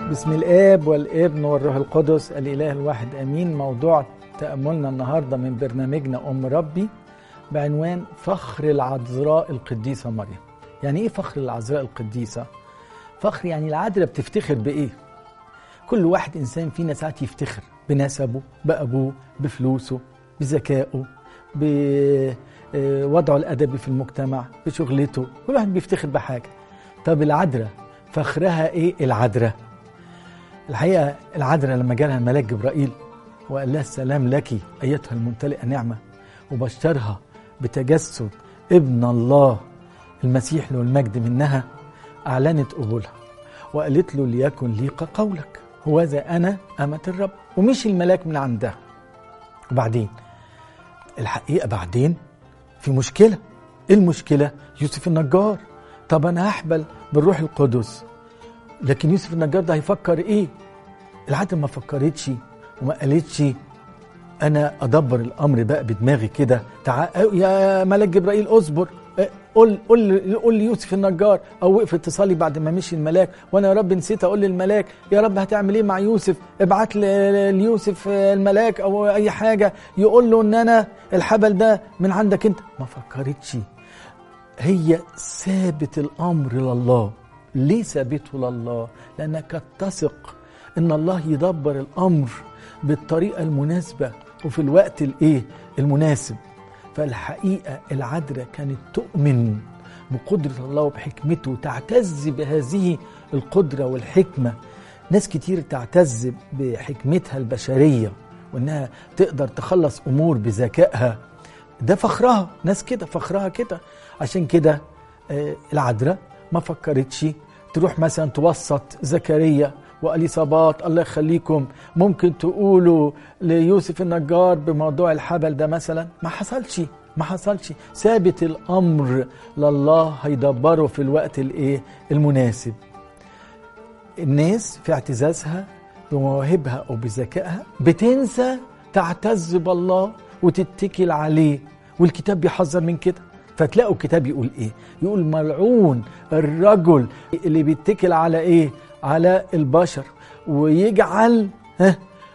بسم الاب والابن والروح القدس الاله الواحد امين موضوع تاملنا النهارده من برنامجنا ام ربي بعنوان فخر العذراء القديسه مريم يعني ايه فخر العذراء القديسه فخر يعني العذراء بتفتخر بايه كل واحد انسان فينا ساعات يفتخر بنسبه بابوه بفلوسه بذكائه بوضعه الادبي في المجتمع بشغلته كل واحد بيفتخر بحاجه طب العذراء فخرها ايه العذراء الحقيقه العذراء لما جالها الملاك جبرائيل وقال لها السلام لك ايتها الممتلئه نعمه وبشرها بتجسد ابن الله المسيح له المجد منها اعلنت قبولها وقالت له ليكن لي قولك هوذا انا امه الرب ومش الملاك من عندها وبعدين الحقيقه بعدين في مشكله ايه المشكله يوسف النجار طب انا هحبل بالروح القدس لكن يوسف النجار ده هيفكر ايه العادة ما فكرتش وما قالتش انا ادبر الامر بقى بدماغي كده تعال يا ملاك جبرائيل اصبر قول قول قول ليوسف النجار او وقف اتصالي بعد ما مشي الملاك وانا يا رب نسيت اقول للملاك يا رب هتعمل ايه مع يوسف ابعت ليوسف الملاك او اي حاجه يقول له ان انا الحبل ده من عندك انت ما فكرتش هي سابت الامر لله ليه سابته لله لانها كانت تثق ان الله يدبر الامر بالطريقه المناسبه وفي الوقت الايه المناسب فالحقيقه العذراء كانت تؤمن بقدره الله وبحكمته تعتز بهذه القدره والحكمه ناس كتير تعتز بحكمتها البشريه وانها تقدر تخلص امور بذكائها ده فخرها ناس كده فخرها كده عشان كده آه العذراء ما فكرتش تروح مثلا توسط زكريا واليصابات الله يخليكم ممكن تقولوا ليوسف النجار بموضوع الحبل ده مثلا ما حصلش ما حصلش ثابت الامر لله هيدبره في الوقت الايه المناسب الناس في اعتزازها بمواهبها او بذكائها بتنسى تعتز بالله وتتكل عليه والكتاب بيحذر من كده فتلاقوا الكتاب يقول ايه يقول ملعون الرجل اللي بيتكل على ايه على البشر ويجعل ها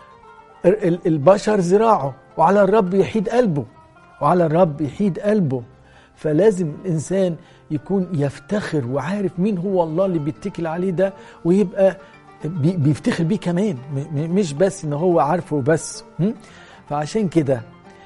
البشر ذراعه وعلى الرب يحيد قلبه وعلى الرب يحيد قلبه فلازم الانسان يكون يفتخر وعارف مين هو الله اللي بيتكل عليه ده ويبقى بيفتخر بيه كمان مش بس ان هو عارفه بس فعشان كده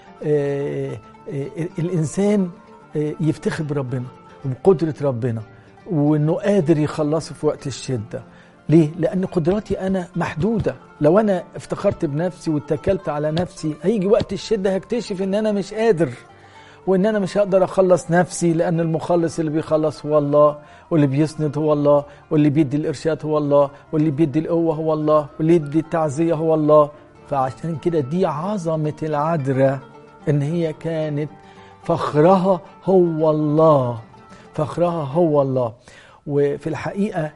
الانسان يفتخر بربنا وبقدره ربنا وانه قادر يخلصه في وقت الشده ليه؟ لأن قدراتي أنا محدودة لو أنا افتخرت بنفسي واتكلت على نفسي هيجي وقت الشدة هكتشف إن أنا مش قادر وإن أنا مش هقدر أخلص نفسي لأن المخلص اللي بيخلص هو الله واللي بيسند هو الله واللي بيدي الإرشاد هو الله واللي بيدي القوة هو الله واللي يدي التعزية هو الله فعشان كده دي عظمة العذراء إن هي كانت فخرها هو الله فخرها هو الله وفي الحقيقة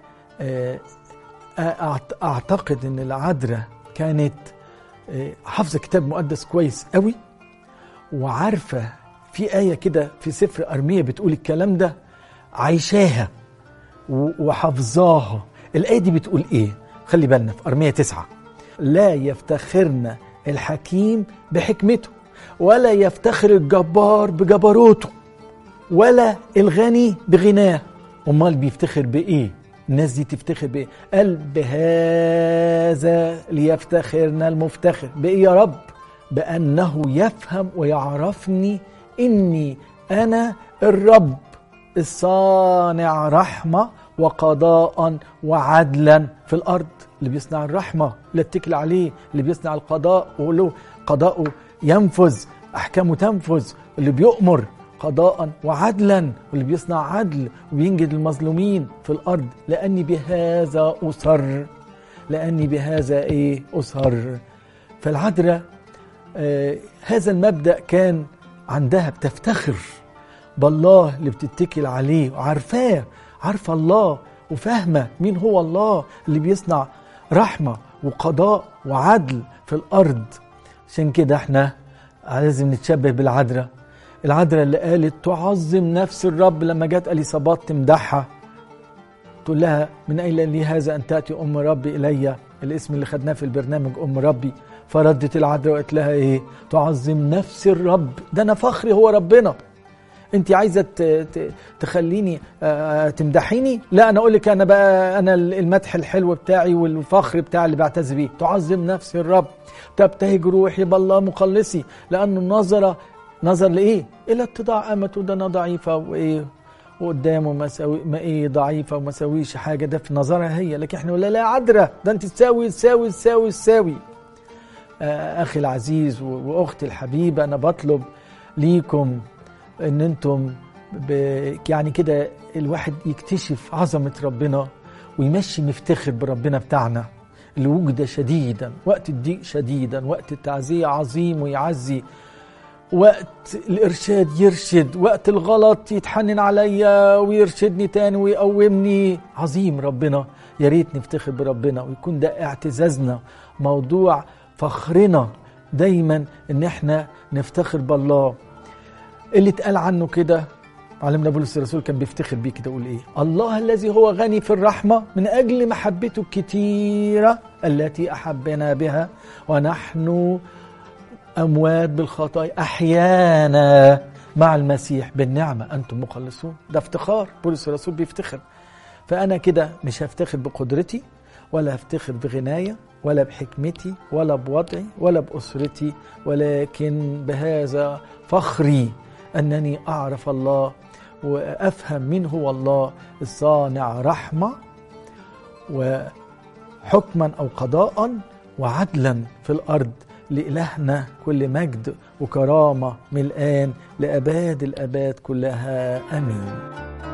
اعتقد ان العذراء كانت حافظه كتاب مقدس كويس قوي وعارفه في ايه كده في سفر ارميه بتقول الكلام ده عايشاها وحافظاها الايه دي بتقول ايه خلي بالنا في ارميه تسعة لا يفتخرن الحكيم بحكمته ولا يفتخر الجبار بجبروته ولا الغني بغناه امال بيفتخر بايه الناس دي تفتخر بايه؟ قال بهذا ليفتخرنا المفتخر بايه يا رب؟ بانه يفهم ويعرفني اني انا الرب الصانع رحمه وقضاء وعدلا في الارض اللي بيصنع الرحمه اللي اتكل عليه اللي بيصنع القضاء وله قضاءه ينفذ احكامه تنفذ اللي بيؤمر قضاء وعدلا واللي بيصنع عدل وبينجد المظلومين في الارض لاني بهذا اصر لاني بهذا ايه اصر فالعذراء آه هذا المبدا كان عندها بتفتخر بالله اللي بتتكل عليه وعارفاه عارفه الله وفاهمه مين هو الله اللي بيصنع رحمه وقضاء وعدل في الارض عشان كده احنا لازم نتشبه بالعذراء العذراء اللي قالت تعظم نفس الرب لما جت اليصابات تمدحها تقول لها من أين لي هذا أن تأتي أم ربي إلي الاسم اللي خدناه في البرنامج أم ربي فردت العذراء وقالت لها إيه تعظم نفس الرب ده أنا فخري هو ربنا انت عايزه تخليني تمدحيني لا انا اقول لك انا بقى انا المدح الحلو بتاعي والفخر بتاعي اللي بعتز بيه تعظم نفسي الرب تبتهج روحي بالله مخلصي لانه النظر نظر لايه الى اتضاع امته ده انا ضعيفه وايه وقدامه ما سوي ما ايه ضعيفه وما سويش حاجه ده في نظرها هي لكن احنا ولا لا عذره ده انت تساوي تساوي تساوي تساوي آه اخي العزيز واختي الحبيبه انا بطلب ليكم ان انتم يعني كده الواحد يكتشف عظمه ربنا ويمشي مفتخر بربنا بتاعنا اللي وجد شديدا وقت الضيق شديدا وقت التعزيه عظيم ويعزي وقت الإرشاد يرشد وقت الغلط يتحنن عليا ويرشدني تاني ويقومني عظيم ربنا يا ريت نفتخر بربنا ويكون ده اعتزازنا موضوع فخرنا دايما ان احنا نفتخر بالله اللي اتقال عنه كده معلمنا بولس الرسول كان بيفتخر بيه كده يقول ايه الله الذي هو غني في الرحمه من اجل محبته الكتيره التي احبنا بها ونحن أموات بالخطايا أحيانا مع المسيح بالنعمة أنتم مخلصون ده افتخار بولس الرسول بيفتخر فأنا كده مش هفتخر بقدرتي ولا هفتخر بغناية ولا بحكمتي ولا بوضعي ولا بأسرتي ولكن بهذا فخري أنني أعرف الله وأفهم من هو الله الصانع رحمة وحكما أو قضاء وعدلا في الأرض لإلهنا كل مجد وكرامة من الآن لأباد الأباد كلها أمين